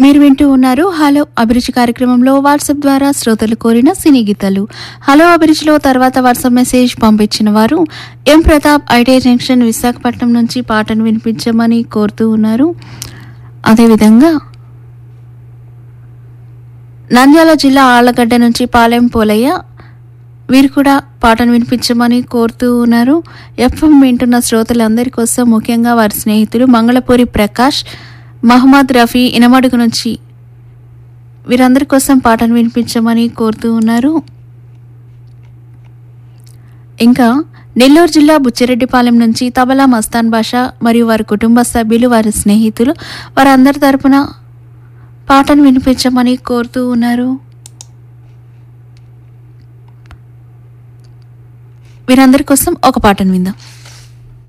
మీరు వింటూ ఉన్నారు హలో అభిరుచి కార్యక్రమంలో వాట్సాప్ ద్వారా శ్రోతలు కోరిన సినీ గీతాలు హలో అభిరుచిలో తర్వాత వాట్సాప్ మెసేజ్ పంపించిన వారు M Pratap IT junction Visakhapatnam నుంచి పాటను వినిపించమని కోరుతూ ఉన్నారు అదేవిధంగా నంద్యాల జిల్లా ఆళ్లగడ్డ నుంచి పాలెం పోలయ్య వీరు కూడా పాటను వినిపించమని కోరుతూ ఉన్నారు ఎఫ్ఎం వింటున్న శ్రోతలందరి కోసం ముఖ్యంగా వారి స్నేహితులు మంగళపూరి ప్రకాష్ మహమ్మద్ రఫీ ఇనమడుగు నుంచి వీరందరి కోసం పాటను వినిపించమని కోరుతూ ఉన్నారు ఇంకా నెల్లూరు జిల్లా బుచ్చిరెడ్డిపాలెం నుంచి తబలా మస్తాన్ బాషా మరియు వారి కుటుంబ సభ్యులు వారి స్నేహితులు వారందరి తరపున పాటను వినిపించమని కోరుతూ ఉన్నారు వీరందరి కోసం ఒక పాటను విందాం